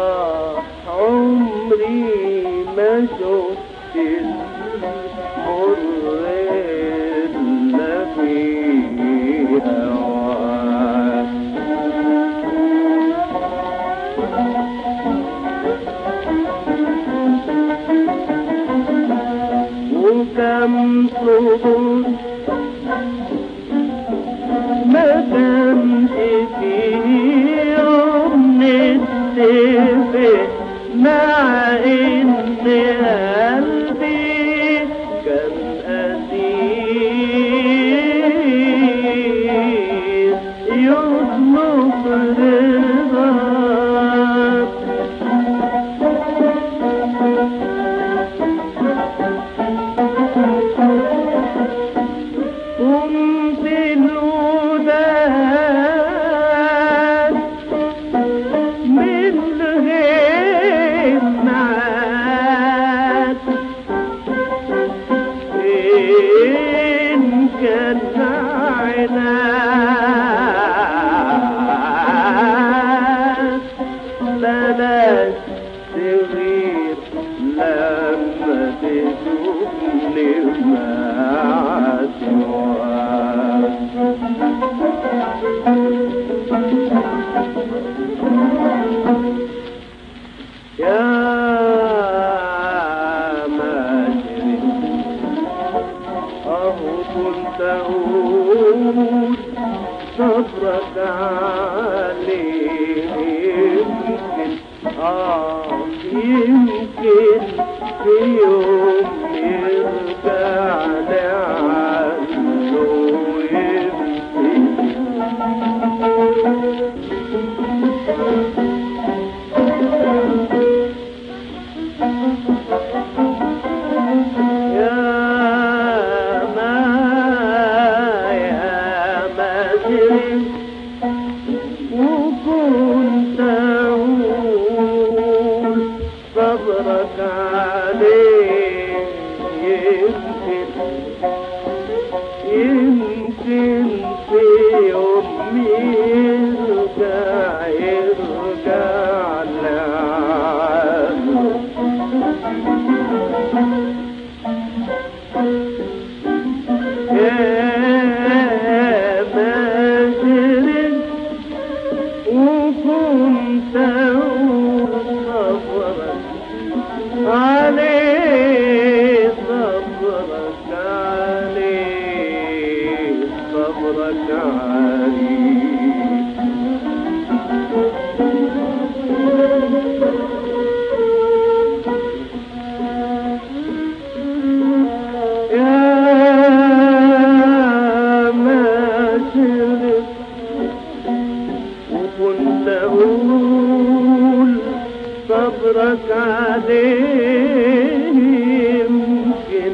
آه عمري ما شفت المر إلا في هواك وكم صبر ما كانش فيه يوم نتفق مع ان قلبي كان اسير يطلب رضاك قمت الوداد من غير معاد إن كان عناد بلاش تغير لما تشوفني مع سواك يا ماجري أهو كنت أقول صبرك عليه يمكن آه يمكن في يوم يرجع لعنه يمكن يا ما يا مجرم وكنت أقول صبرك عليه يمكن يمكن في يوم يرجع يرجع لعنه يا ماجر وكنت صبرك عليه صبرك عليه صبرك عليه يا ماشر وكنت أقول صبرك عليه يمكن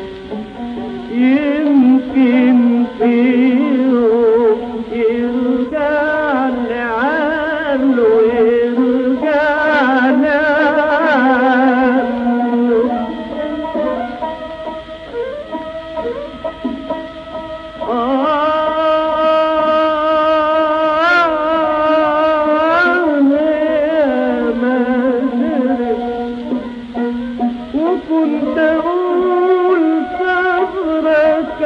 يمكن في يوم يرجع لعنه يرجع لعنه وكنت أقول صبرك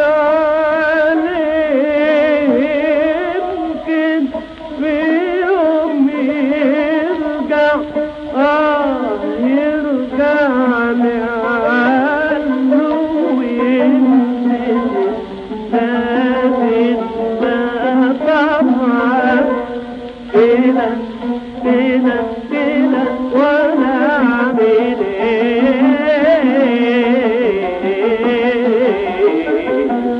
عليه يمكن في يوم يرجع آه يرجع لعنه وينزل ثابت ما طبعا كده كده كده وانا اعمل ايه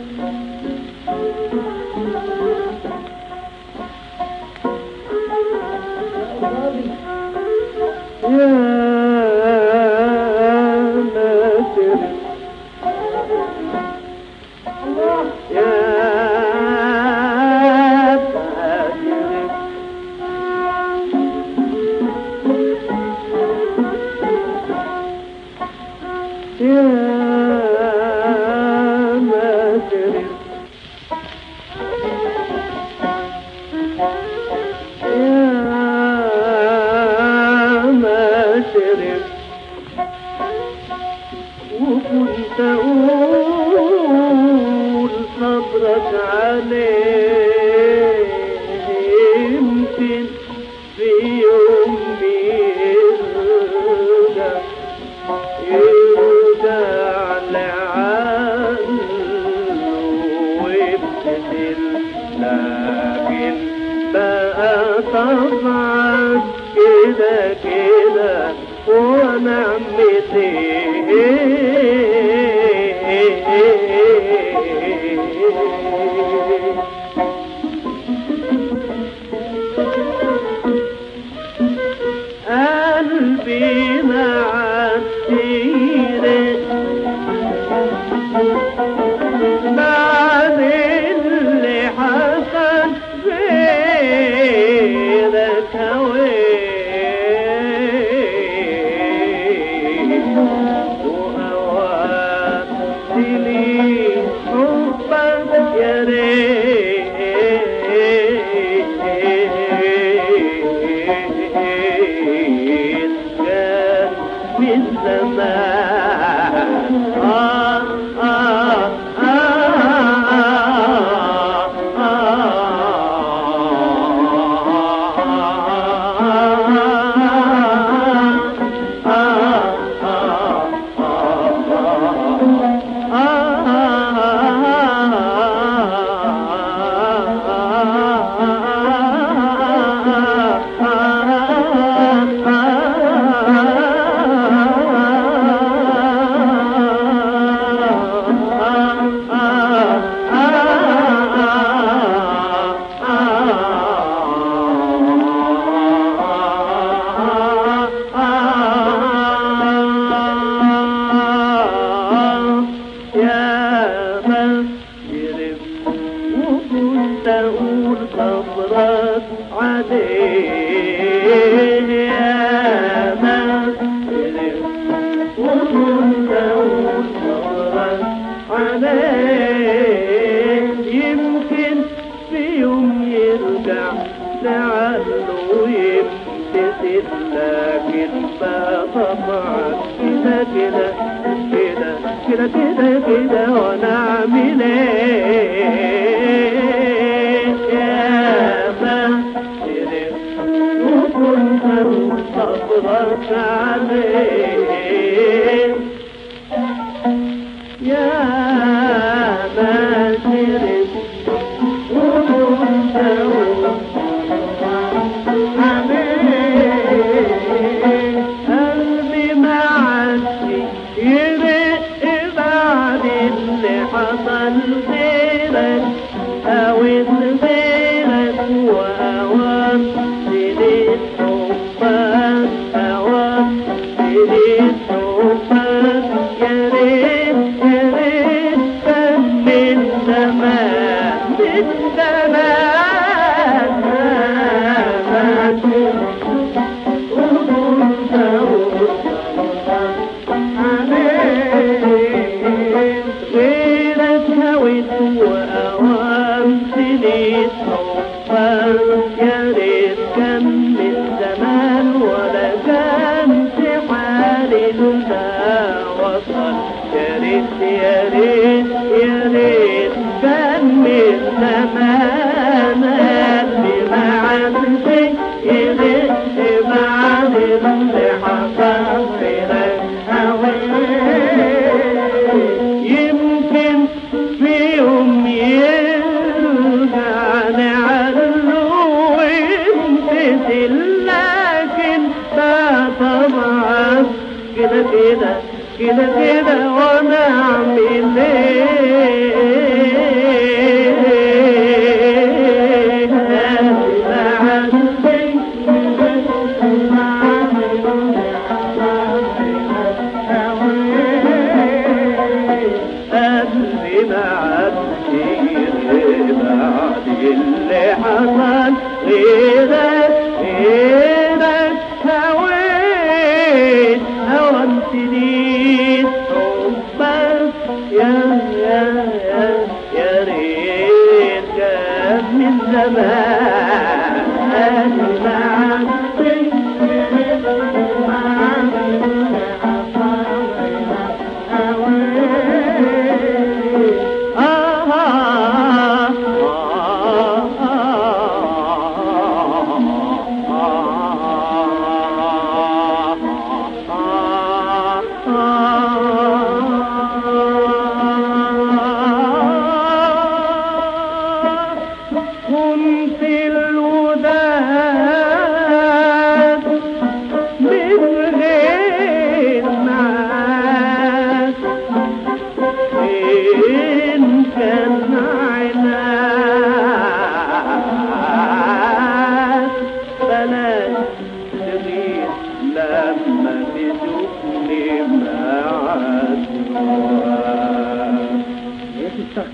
يا ناصر يا تاجر يا ناصر كده كده وانا ايه قلبي مع السيرة بعد اللي حصل غيرك هويت وأوقات لي حبك يا ريت كان من زمان آه آه آه يا مسجد وكنت أقول صبرك عليه يا مسجد وكنت أقول صبرك عليه يمكن في يوم يرجع لعله يمتثل لكن ما طبعك كده كده كده كده كده كده وانا اعمل ايه يا مسجد وكنت صبرك عليه يا مسجد وكنت قلبي معدي يرق بعد اللي حصل غيرك أو غيرك وأوام سنين حبك أوام سنين حبك يا ريت يا ريت كان من زمان من زمان ما غيرك هويت وأوام سنين حبك يا ريت كان من زمان ولا كان في حالي لما وصل يا ريت يا ريت يا ريت كان من زمان بما عندي يا ريت بعد اللي حصل فينا يمكن في يوم يرجع لعله ويمتثل لكن ما طبعك كده كده كده كده وانا اعمل قلبي مع السير بعد اللي حصل غيرك غيرك هويت هوى سنين حبك يا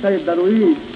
سيد درويش